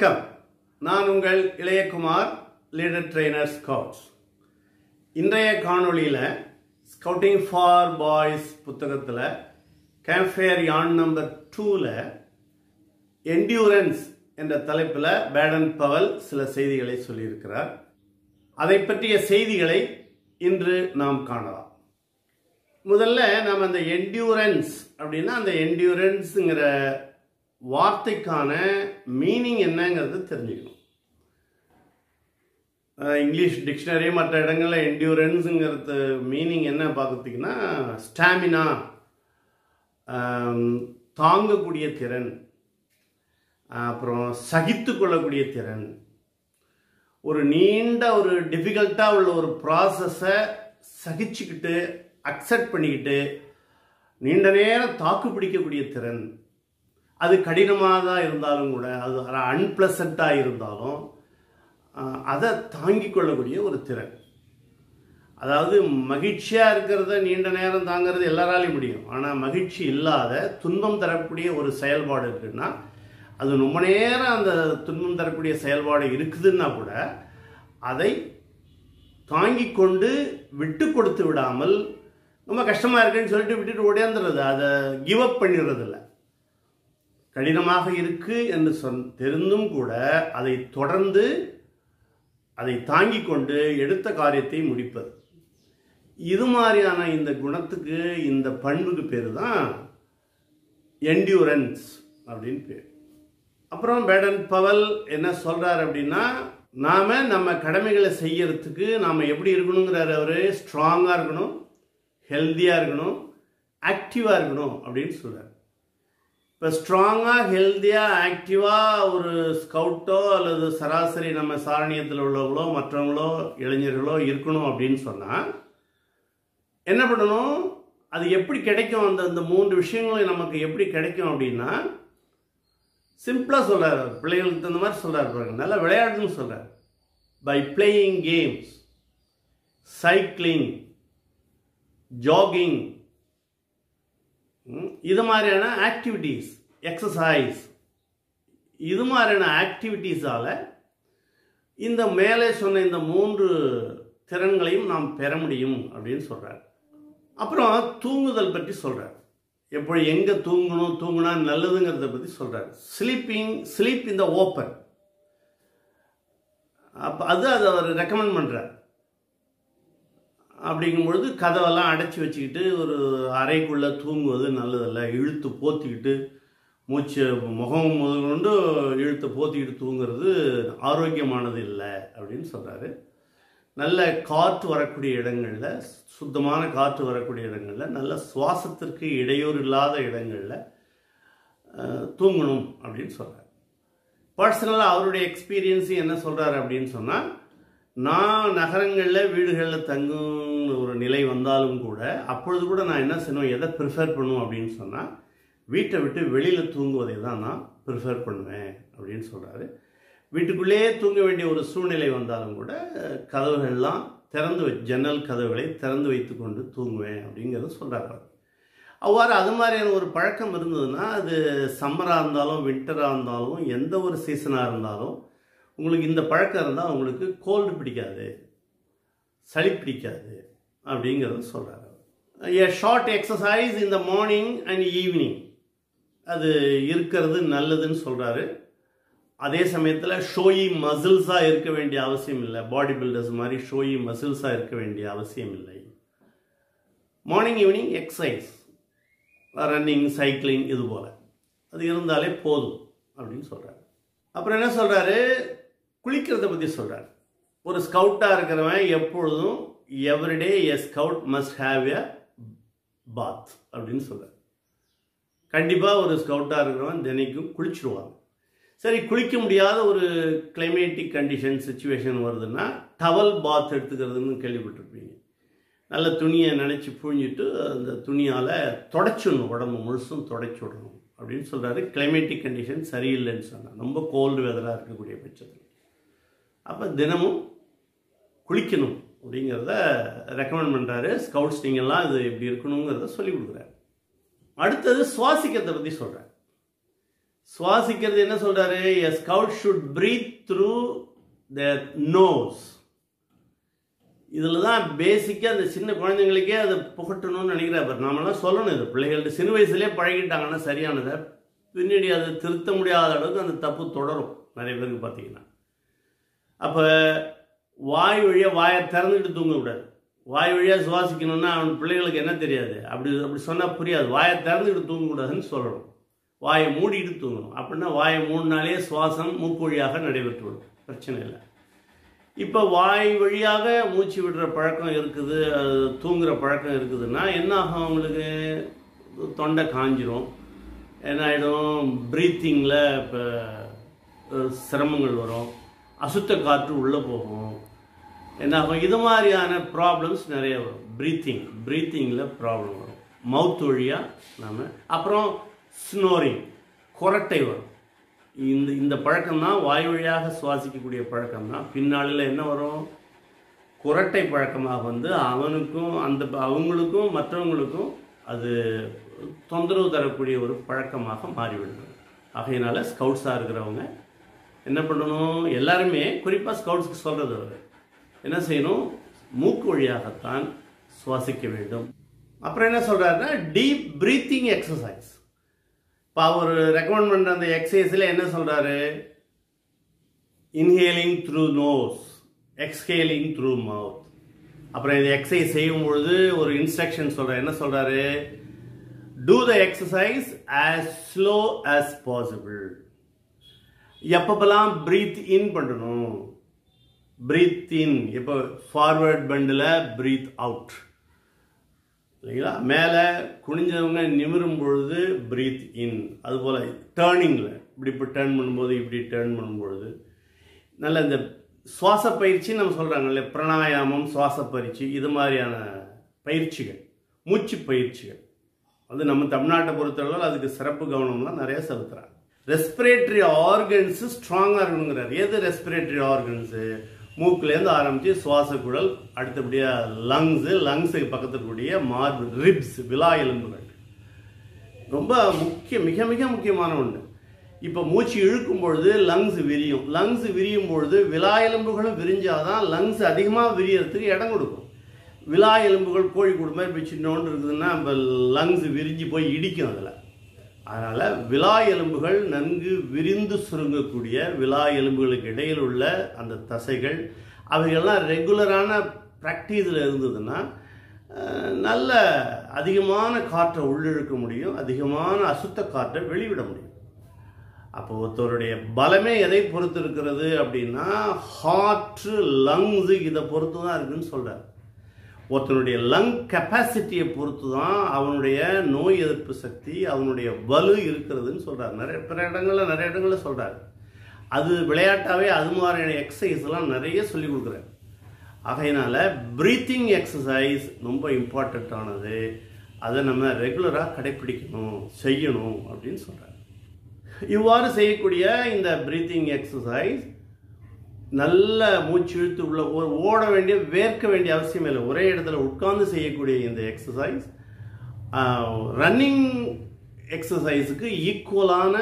வணக்கம் நான் உங்கள் இளையகுமார் லீடர் ட்ரெய்னர் ஸ்கவுட்ஸ் இன்றைய காணொளியில் ஸ்கவுட்டிங் ஃபார் பாய்ஸ் புத்தகத்தில் கேம்ஃபேர் யான் நம்பர் டூவில் என்டியூரன்ஸ் என்ற தலைப்பில் பேடன் பவல் சில செய்திகளை சொல்லியிருக்கிறார் அதை பற்றிய செய்திகளை இன்று நாம் காணலாம் முதல்ல நாம் அந்த என்டியூரன்ஸ் அப்படின்னா அந்த என்டியூரன்ஸுங்கிற வார்த்தைக்கான மீனிங் என்னங்கிறது தெரிஞ்சுக்கணும் அஹ் இங்கிலீஷ் டிக்ஷனரி மற்ற இடங்களில் என்டியூரன்ஸுங்கிறது மீனிங் என்ன பார்த்துட்டிங்கன்னா ஸ்டாமினா தாங்கக்கூடிய திறன் அப்புறம் சகித்து கொள்ளக்கூடிய திறன் ஒரு நீண்ட ஒரு டிஃபிகல்ட்டாக உள்ள ஒரு ப்ராசஸை சகிச்சுக்கிட்டு அக்செப்ட் பண்ணிக்கிட்டு நீண்ட நேரம் தாக்கு பிடிக்கக்கூடிய திறன் அது கடினமாக தான் இருந்தாலும் கூட அது அன்பிளசண்ட்டாக இருந்தாலும் அஹ், அதை தாங்கிக் கொள்ளக்கூடிய ஒரு திறன் அதாவது மகிழ்ச்சியாக இருக்கிறத நீண்ட நேரம் தாங்கிறது எல்லாராலையும் முடியும் ஆனால் மகிழ்ச்சி இல்லாத துன்பம் தரக்கூடிய ஒரு செயல்பாடு இருக்குன்னா அது ரொம்ப நேரம் அந்த துன்பம் தரக்கூடிய செயல்பாடு இருக்குதுன்னா கூட அதை தாங்கிக் கொண்டு விட்டு கொடுத்து விடாமல் ரொம்ப கஷ்டமாக இருக்குன்னு சொல்லிட்டு விட்டுட்டு ஓடியாந்துடுறது அதை கிவ் அப் பண்ணிடுறது இல்லை கடினமாக இருக்கு என்று சொன் தெரிந்தும் கூட அதை தொடர்ந்து அதை தாங்கிக் கொண்டு எடுத்த காரியத்தை முடிப்பது இது மாதிரியான இந்த குணத்துக்கு இந்த பண்புக்கு பேர் தான் என்டியூரன்ஸ் அப்படின்னு பேர் அப்புறம் பேடன் பவல் என்ன சொல்றார் அப்படின்னா நாம நம்ம கடமைகளை செய்யறதுக்கு நாம எப்படி இருக்கணுங்கிறார் அவரு ஸ்ட்ராங்கா இருக்கணும் ஹெல்த்தியா இருக்கணும் ஆக்டிவா இருக்கணும் அப்படின்னு சொல்றாரு இப்போ ஸ்ட்ராங்காக ஹெல்த்தியாக ஆக்டிவாக ஒரு ஸ்கவுட்டோ அல்லது சராசரி நம்ம சாரணியத்தில் உள்ளவங்களோ மற்றவங்களோ இளைஞர்களோ இருக்கணும் அப்படின்னு சொன்னால் என்ன பண்ணணும் அது எப்படி கிடைக்கும் அந்த இந்த மூன்று விஷயங்களும் நமக்கு எப்படி கிடைக்கும் அப்படின்னா சிம்பிளாக சொல்கிறார் பிள்ளைகளுக்கு தகுந்த மாதிரி சொல்கிறார் பாருங்க நல்லா விளையாடுன்னு சொல்கிறார் by playing games cycling jogging ம், இது மாதிரியான ஆக்டிவிட்டீஸ் எக்ஸசைஸ் இது மாதிரியான ஆக்டிவிட்டீஸால் இந்த மேலே சொன்ன இந்த மூன்று திறன்களையும் நாம் பெற முடியும் அப்படின்னு சொல்கிறார் அப்புறம் தூங்குதல் பற்றி சொல்கிறார் எப்படி எங்கே தூங்கணும் தூங்குனா நல்லதுங்கிறத பற்றி சொல்கிறார் ஸ்லீப்பிங் ஸ்லீப் இந்த ஓப்பன் அப்போ அது அதை அவர் ரெக்கமெண்ட் பண்ணுறார் அப்படிங்கும் பொழுது கதவெல்லாம் அடைச்சி வச்சுக்கிட்டு ஒரு அறைக்குள்ளே தூங்குவது நல்லதல்ல இழுத்து போத்திக்கிட்டு மூச்சு முகம் முதல் கொண்டு இழுத்து போத்திக்கிட்டு தூங்குறது ஆரோக்கியமானது இல்லை அப்படின்னு சொல்கிறாரு நல்ல காற்று வரக்கூடிய இடங்களில் சுத்தமான காற்று வரக்கூடிய இடங்களில் நல்ல சுவாசத்திற்கு இடையூறு இல்லாத இடங்களில் அஹ், தூங்கணும் அப்படின்னு சொல்கிறார் பர்சனலாக அவருடைய எக்ஸ்பீரியன்ஸ் என்ன சொல்கிறாரு அப்படின்னு சொன்னால் நான் நகரங்களில் வீடுகளில் தங்கும் ஒரு நிலை வந்தாலும் கூட அப்பொழுது கூட நான் என்ன செய்யணும் எதை ப்ரிஃபர் பண்ணுவேன் அப்படின்னு சொன்னால் வீட்டை விட்டு வெளியில் தூங்குவதை தான் நான் ப்ரிஃபர் பண்ணுவேன் அப்படின்னு சொல்கிறாரு வீட்டுக்குள்ளேயே தூங்க வேண்டிய ஒரு சூழ்நிலை வந்தாலும் கூட கதவுகள்லாம் திறந்து வை ஜன்னல் கதவுகளை திறந்து வைத்து கொண்டு தூங்குவேன் அப்படிங்கிறத சொல்கிறார் அவர் அவ்வாறு அது மாதிரியான ஒரு பழக்கம் இருந்ததுன்னா அது சம்மராக இருந்தாலும் வின்டராக இருந்தாலும் எந்த ஒரு சீசனாக இருந்தாலும் உங்களுக்கு இந்த பழக்கம் இருந்தால் உங்களுக்கு கோல்டு பிடிக்காது சளி பிடிக்காது அப்படிங்கிறத சொல்கிறாரு ஏ ஷார்ட் எக்ஸசைஸ் இந்த மார்னிங் அண்ட் ஈவினிங் அது இருக்கிறது நல்லதுன்னு சொல்கிறாரு அதே சமயத்தில் ஷோயி மசில்ஸாக இருக்க வேண்டிய அவசியம் இல்லை பாடி பில்டர்ஸ் மாதிரி ஷோயி மசில்ஸாக இருக்க வேண்டிய அவசியம் இல்லை morning evening exercise running cycling இது போல் அது இருந்தாலே போதும் அப்படின்னு சொல்கிறாரு அப்புறம் என்ன சொல்கிறாரு குளிக்கிறத பற்றி சொல்கிறார் ஒரு ஸ்கவுட்டாக இருக்கிறவன் எப்பொழுதும் every day a scout must have a bath அப்படின்னு சொல்கிறார் கண்டிப்பாக ஒரு ஸ்கவுட்டாக இருக்கிறவன் தினைக்கும் குளிச்சிடுவாங்க சரி குளிக்க முடியாத ஒரு கிளைமேட்டிக் கண்டிஷன் சுச்சுவேஷன் வருதுன்னா டவல் பாத் எடுத்துக்கிறதுன்னு கேள்விப்பட்டிருப்பீங்க நல்ல துணியை நினச்சி புழிஞ்சிட்டு அந்த துணியால் தொடச்சிடணும் உடம்பு முழுசும் தொடச்சி விடணும் அப்படின்னு சொல்கிறாரு கிளைமேட்டிக் கண்டிஷன் சரியில்லைன்னு சொன்னார் ரொம்ப கோல்டு வெதராக இருக்கக்கூடிய பட்சத்தில் அப்போ தினமும் குளிக்கணும் அப்படிங்கிறத ரெக்கமெண்ட் பண்ணுறாரு ஸ்கவுட்ஸ் நீங்கள்லாம் இது இப்படி இருக்கணுங்கிறத சொல்லி கொடுக்குறாரு அடுத்தது சுவாசிக்கிறதை பற்றி சொல்கிறார் சுவாசிக்கிறது என்ன சொல்றாரு a scout should breathe through the nose இதில் தான் பேசிக்காக அந்த சின்ன குழந்தைங்களுக்கே அதை புகட்டணும்னு நினைக்கிறார் நாமெல்லாம் சொல்லணும் இது பிள்ளைகள்ட்ட சிறு வயசுலேயே பழகிட்டாங்கன்னா சரியானதை பின்னாடி அதை திருத்த முடியாத அளவுக்கு அந்த தப்பு தொடரும் நிறைய பேருக்கு பார்த்தீங்கன்னா அப்போ வாய் வழியாக வாயை திறந்துட்டு தூங்கக்கூடாது வாய் வழியாக சுவாசிக்கணும்னா அவன் பிள்ளைகளுக்கு என்ன தெரியாது அப்படி அப்படி சொன்னால் புரியாது வாயை திறந்துக்கிட்டு தூங்கக்கூடாதுன்னு சொல்லணும் வாயை மூடிட்டு தூங்கணும் அப்படின்னா வாயை மூடினாலே சுவாசம் மூக்கு வழியாக நடைபெற்று விடும் பிரச்சனை இல்லை இப்போ வாய் வழியாக மூச்சு விடுற பழக்கம் இருக்குது அது தூங்குற பழக்கம் இருக்குதுன்னா என்ன ஆகும் அவங்களுக்கு தொண்டை காஞ்சிரும் என்ன ஆகிடும் ப்ரீத்திங்கில் இப்போ சிரமங்கள் வரும் அசுத்த காற்று உள்ளே போகும் என்ன ஆகும் இது மாதிரியான ப்ராப்ளம்ஸ் நிறைய வரும் ப்ரீத்திங் ப்ரீத்திங்கில் ப்ராப்ளம் வரும் மவுத் வழியாக நாம் அப்புறம் ஸ்னோரிங் குரட்டை வரும் இந்த இந்த பழக்கம் தான் வாய் வழியாக சுவாசிக்கக்கூடிய பழக்கம் தான் பின்னாளில் என்ன வரும் குரட்டை பழக்கமாக வந்து அவனுக்கும் அந்த அவங்களுக்கும் மற்றவங்களுக்கும் அது தொந்தரவு தரக்கூடிய ஒரு பழக்கமாக மாறிவிடுது ஆகையினால ஸ்கவுட்ஸாக இருக்கிறவங்க என்ன பண்ணணும் எல்லாருமே குறிப்பாக ஸ்கவுட்ஸ்க்கு சொல்கிறது அவர் என்ன செய்யணும் மூக்கு வழியாகத்தான் சுவாசிக்க வேண்டும் அப்புறம் என்ன சொல்கிறாருன்னா டீப் ப்ரீத்திங் எக்ஸசைஸ் இப்போ அவர் ரெக்கமெண்ட் பண்ணுற அந்த எக்ஸசைஸில் என்ன சொல்கிறாரு inhaling through nose exhaling through mouth அப்புறம் இந்த எக்ஸசைஸ் செய்யும் பொழுது ஒரு இன்ஸ்ட்ரக்ஷன் சொல்கிறார் என்ன சொல்கிறாரு do the exercise as slow as possible எப்பப்பெல்லாம் பிரீத் இன் பண்ணணும் பிரீத் இன் இப்போ ஃபார்வர்ட் பெண்டில் பிரீத் அவுட் இல்லைங்களா மேலே குனிஞ்சவங்க நிமிரும் பொழுது பிரீத் இன் அதுபோல் டேர்னிங்கில் இப்படி இப்போ டேர்ன் பண்ணும்போது இப்படி டேர்ன் பண்ணும்பொழுது நல்ல இந்த சுவாச பயிற்சி நம்ம சொல்கிறாங்கல்ல பிராணாயாமம் சுவாச பயிற்சி இது மாதிரியான பயிற்சிகள் மூச்சு பயிற்சிகள் அது நம்ம தமிழ்நாட்டை பொறுத்தளவில் அதுக்கு சிறப்பு கவனம்லாம் நிறைய செலுத்துகிறாங்க ரெஸ்பிரேட்டரி ஆர்கன்ஸு ஸ்ட்ராங்காக இருக்கணுங்கிறார் எது ரெஸ்பிரேட்டரி ஆர்கன்ஸு மூக்குலேருந்து ஆரம்பித்து சுவாச குழல் அடுத்தபடியாக லங்ஸு லங்ஸுக்கு பக்கத்தில் கூடிய மார்பு ரிப்ஸ் விலா எலும்புகள் ரொம்ப முக்கிய மிக மிக முக்கியமான ஒன்று இப்போ மூச்சு இழுக்கும் பொழுது லங்ஸ் விரியும் லங்ஸ் விரியும் பொழுது விலா எலும்புகளும் விரிஞ்சாதான் லங்ஸ் அதிகமாக விரியறதுக்கு இடம் கொடுக்கும் விலா எலும்புகள் கோழி கூடு மாதிரி இப்படி சின்னோண்டு இருக்குதுன்னா இப்போ லங்ஸ் விரிஞ்சு போய் இடிக்கும் அதில் அதனால் விலா எலும்புகள் நன்கு விரிந்து சுருங்கக்கூடிய விலா எலும்புகளுக்கு இடையில் உள்ள அந்த தசைகள் அவைகள்லாம் ரெகுலரான ப்ராக்டிஸில் இருந்ததுன்னா அஹ், நல்ல அதிகமான காற்றை உள்ளிழுக்க முடியும் அதிகமான அசுத்த காற்றை வெளிவிட முடியும் அப்போ ஒருத்தருடைய பலமே எதை பொறுத்து இருக்கிறது அப்படின்னா ஹார்ட்டு லங்ஸு இதை பொறுத்து தான் இருக்குன்னு சொல்கிறார் ஒருத்தனுடைய லங் கெப்பாசிட்டியை பொறுத்து தான் அவனுடைய நோய் எதிர்ப்பு சக்தி அவனுடைய வலு இருக்கிறதுன்னு சொல்கிறார் நிறைய பிற இடங்களில் நிறைய இடங்களில் சொல்கிறார் அது விளையாட்டாவே அது மாதிரியான எக்ஸசைஸ் எல்லாம் நிறைய சொல்லி கொடுக்குறாரு ஆகையினால ப்ரீத்திங் எக்ஸசைஸ் ரொம்ப இம்பார்ட்டண்ட்டானது அதை நம்ம ரெகுலராக கடைப்பிடிக்கணும் செய்யணும் அப்படின்னு சொல்கிறார் இவ்வாறு செய்யக்கூடிய இந்த ப்ரீத்திங் எக்ஸசைஸ் நல்ல மூச்சு இழுத்து உள்ள ஓ- ஓட வேண்டிய வேர்க்க வேண்டிய அவசியம் இல்லை ஒரே இடத்துல உட்கார்ந்து செய்யக்கூடிய இந்த எக்ஸசைஸ் ரன்னிங் எக்ஸசைஸுக்கு ஈக்குவலான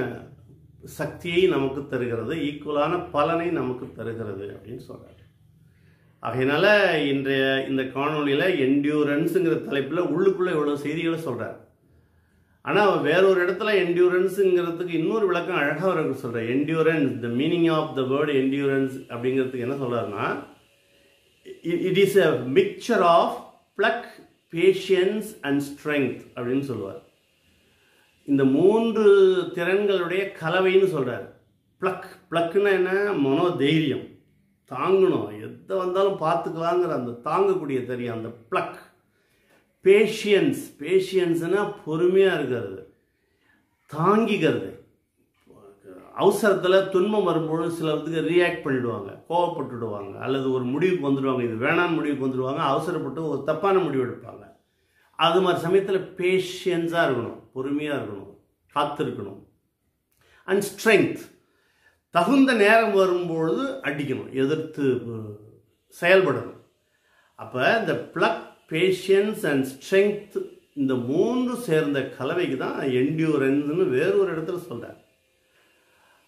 சக்தியை நமக்கு தருகிறது ஈக்குவலான பலனை நமக்கு தருகிறது அப்படின்னு சொல்றாரு ஆகையினால இன்றைய இந்த காணொளியில் என்டியூரன்ஸுங்கிற தலைப்பில் உள்ளுக்குள்ளே இவ்வளோ செய்திகளை சொல்கிறார் ஆனால் வேறொரு இடத்துல என்டியூரன்ஸுங்கிறதுக்கு இன்னொரு விளக்கம் அழகாக அவருக்கு சொல்கிறார் endurance the meaning of the word endurance அப்படிங்கிறதுக்கு என்ன சொல்கிறாருன்னா it is a mixture of pluck patience and strength அப்படின்னு சொல்லுவார் இந்த மூன்று திறன்களுடைய கலவைன்னு சொல்கிறார் ப்ளக் ப்ளக்குன்னா என்ன மனோ தைரியம் தாங்கணும் எதை வந்தாலும் பார்த்துக்கலாங்கிற அந்த தாங்கக்கூடிய தெரியும் அந்த ப்ளக் பேஷியன்ஸ் பேஷியன்ஸ்னா பொறுமையாக இருக்கிறது தாங்கிக்கிறது அவசரத்தில் துன்பம் வரும்பொழுது சிலருக்கு ரியாக்ட் பண்ணிடுவாங்க கோவப்பட்டுடுவாங்க அல்லது ஒரு முடிவுக்கு வந்துடுவாங்க இது வேணான்னு முடிவுக்கு வந்துடுவாங்க அவசரப்பட்டு ஒரு தப்பான முடிவு எடுப்பாங்க அது மாதிரி சமயத்தில் பேஷியன்ஸாக இருக்கணும் பொறுமையாக இருக்கணும் காத்திருக்கணும் அண்ட் ஸ்ட்ரென்த் தகுந்த நேரம் வரும்பொழுது அடிக்கணும் எதிர்த்து அஹ், செயல்படணும் அப்போ இந்த ப்ளக் பேஷியன்ஸ் அண்ட் ஸ்ட்ரென்த் இந்த மூன்று சேர்ந்த கலவைக்கு தான் என்டியூரன்ஸ்னு வேறொரு இடத்துல சொல்கிறார்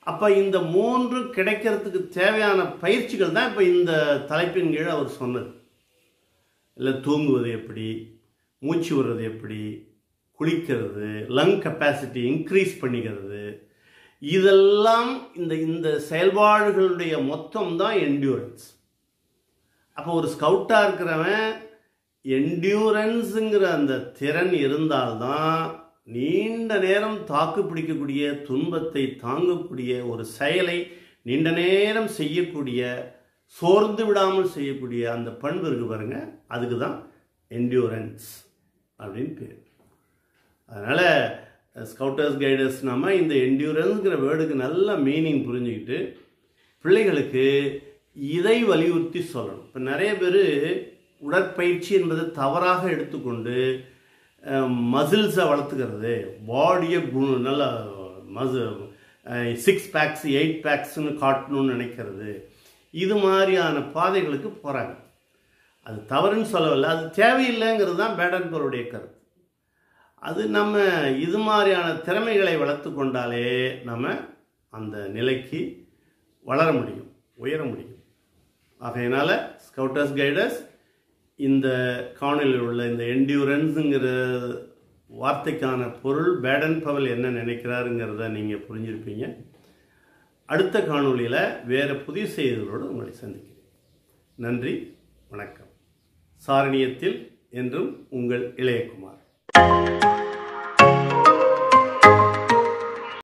அப்போ இந்த மூன்று கிடைக்கிறதுக்கு தேவையான பயிற்சிகள் தான் இப்போ இந்த தலைப்பின் கீழ் அவர் சொன்னது இல்லை தூங்குவது எப்படி மூச்சு விடுறது எப்படி குளிக்கிறது லங் கெப்பாசிட்டி இன்க்ரீஸ் பண்ணிக்கிறது இதெல்லாம் இந்த இந்த செயல்பாடுகளுடைய மொத்தம் தான் என்டியூரன்ஸ் அப்போ ஒரு ஸ்கவுட்டாக இருக்கிறவன் என்டியூரன்ஸுங்கிற அந்த திறன் இருந்தால்தான் நீண்ட நேரம் தாக்கு பிடிக்கக்கூடிய துன்பத்தை தாங்கக்கூடிய ஒரு செயலை நீண்ட நேரம் செய்யக்கூடிய சோர்ந்து விடாமல் செய்யக்கூடிய அந்த பண்பு இருக்கு பாருங்க அதுக்கு தான் என்டியூரன்ஸ் அப்படின்னு பேர் அதனால் ஸ்கவுட்டர்ஸ் கைடர்ஸ் நம்ம இந்த என்டியூரன்ஸுங்கிற வேர்டுக்கு நல்ல மீனிங் புரிஞ்சுக்கிட்டு பிள்ளைகளுக்கு இதை வலியுறுத்தி சொல்லணும் இப்போ நிறைய பேர் உடற்பயிற்சி என்பதை தவறாக எடுத்துக்கொண்டு மசில்ஸை வளர்த்துக்கிறது பாடியை கு நல்ல மசு சிக்ஸ் பேக்ஸ் எயிட் பேக்ஸ்னு காட்டணும்னு நினைக்கிறது இது மாதிரியான பாதைகளுக்கு போகிறாங்க அது தவறுன்னு சொல்லவில்லை அது தேவையில்லைங்கிறது தான் பேடன்பருடைய கருத்து அது நம்ம இது மாதிரியான திறமைகளை வளர்த்து கொண்டாலே நம்ம அந்த நிலைக்கு வளர முடியும் உயர முடியும் ஆகையினால ஸ்கவுட்டர்ஸ் கைடர்ஸ் இந்த காணொலியில் உள்ள இந்த என்டியூரன்ஸுங்கிற வார்த்தைக்கான பொருள் பேடன் பவல் என்ன நினைக்கிறாருங்கிறத நீங்கள் புரிஞ்சிருப்பீங்க அடுத்த காணொலியில் வேறு புதிய செய்திகளோடு உங்களை சந்திக்கிறேன் நன்றி வணக்கம் சாரணியத்தில் என்றும் உங்கள் இளையகுமார்